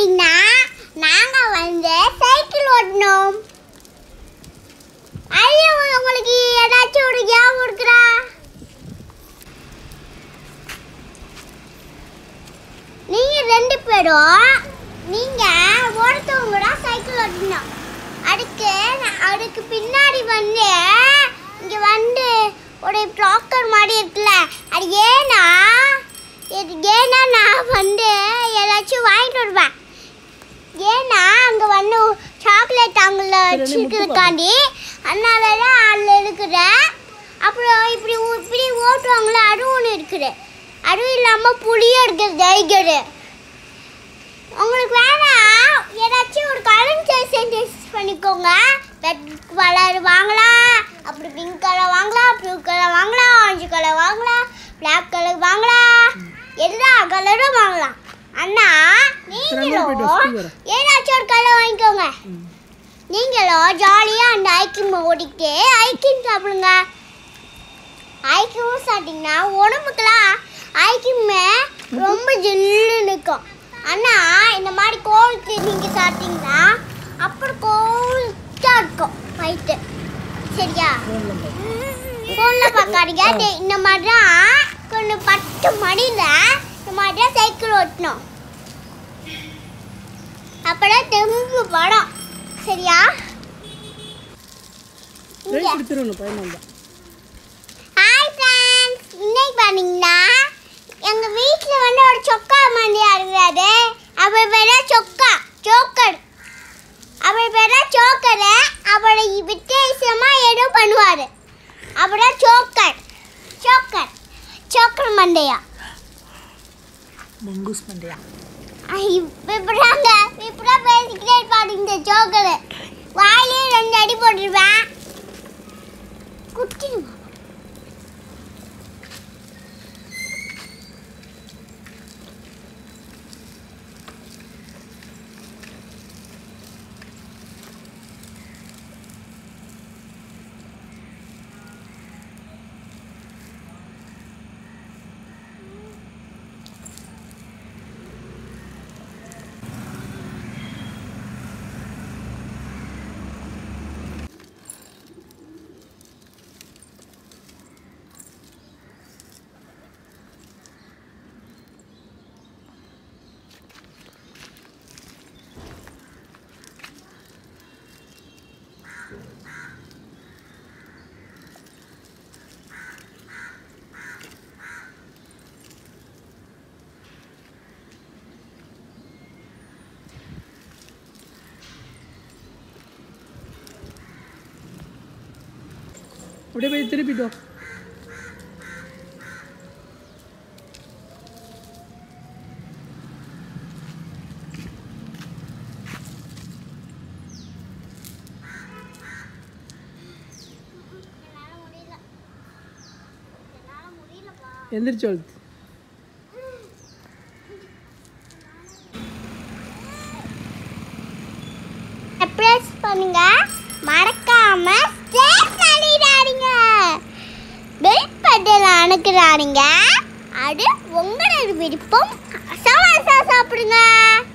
பார்த்தீங்கன்னா நாங்கள் வந்து சைக்கிள் ஓட்டணும் ஐயோ உங்களுக்கு ஏதாச்சும் ஒரு ஞாபகம் இருக்குதா நீங்க ரெண்டு பேரும் நீங்க ஒருத்தவங்க கூட சைக்கிள் ஓட்டணும் அதுக்கு நான் அதுக்கு பின்னாடி வந்து இங்க வந்து ஒரு ப்ளாக்கர் மாதிரி இருக்குல்ல அது ஏன்னா இது ஏன்னா நான் வந்து ஏதாச்சும் வாங்கிட்டு வருவேன் ஏன்னா அங்கே வந்து சாக்லேட் அங்கே வச்சுருக்காண்டி அதனால தான் அதில் இருக்கிறேன் அப்புறம் இப்படி ஊ- இப்படி ஓட்டுவாங்களே அது ஒன்று இருக்குது அதுவும் இல்லாமல் புளியும் இருக்குது டைகரு உங்களுக்கு வேணா ஏதாச்சும் ஒரு கலர் சேஞ்ச் பண்ணிக்கோங்க ரெட் கலர் வாங்கலாம் அப்படி பிங்க் கலர் வாங்கலாம் ப்ளூ கலர் வாங்கலாம் ஆரஞ்சு கலர் வாங்கலாம் பிளாக் கலர் வாங்கலாம் எல்லா கலரும் வாங்கலாம் அண்ணா நீங்களும் போயிட்டு வா, school வரேன். ஏதாச்சும் ஒரு கலர் வாங்கிக்கோங்க நீங்களும் ஜாலியாக அந்த ஐக்கியம் ஓடிக்கிட்டு ஐக்கியம் சாப்பிடுங்க ஐக்கியம் சாப்பிட்டீங்கன்னா உடம்புக்கெல்லாம் ஐக்கியமே ரொம்ப ஜில்லுன்னு இருக்கும் ஆனால் இந்த மாதிரி கோவிலுக்கு நீங்கள் சாப்பிட்டீங்கன்னா அப்புறம் கோவில்ட்டாக இருக்கும் வயிற்று சரியா ஃபோனில் பார்க்காதீங்க டே- இந்த மாதிரி தான் கொஞ்சம் பத்து மணியில் இந்த மாதிரி தான் சைக்கிள் ஓட்டணும் அப்பதான் தெம்பு படம் சரியா இங்க. ரைட் எடுத்துருவோம் பையன் தான் ஹாய் ஃப்ரெண்ட்ஸ் இன்னைக்கு பார்த்தீங்கன்னா எங்கள் வீட்டில் வந்து ஒரு சொக்கா மண்டியா இருக்கிறாரு அவர் பேரா சொக்கா ஜோக்கர் அவர் பேரா ஜோக்கரு அவரை வித்தியாசமாக ஏதோ பண்ணுவார் அவரா சோக்கர் சோக்கர் சோக்கர் மண்டையா மங்கூஸ் மண்டையா இப்படாங்க இப்படா பேசிக்கிட்டே இருப்பாரு இந்த ஜோக்கரு வாயிலே ரெண்டு அடி போட்டுருவேன் குத்திடுமா அப்படியே போய் திருப்பிட்டோம் என்னால முடியல என்னால முடியலப்பா எந்திரிச்சு வளர்த்து ப்ரெஸ் பண்ணுங்க மறக்காம ஷேர் பண்ணிடாதீங்க பெல் பட்டன் அணுக்கிறாருங்க அது உங்களோட விருப்பம் சமோசா சாப்பிடுங்க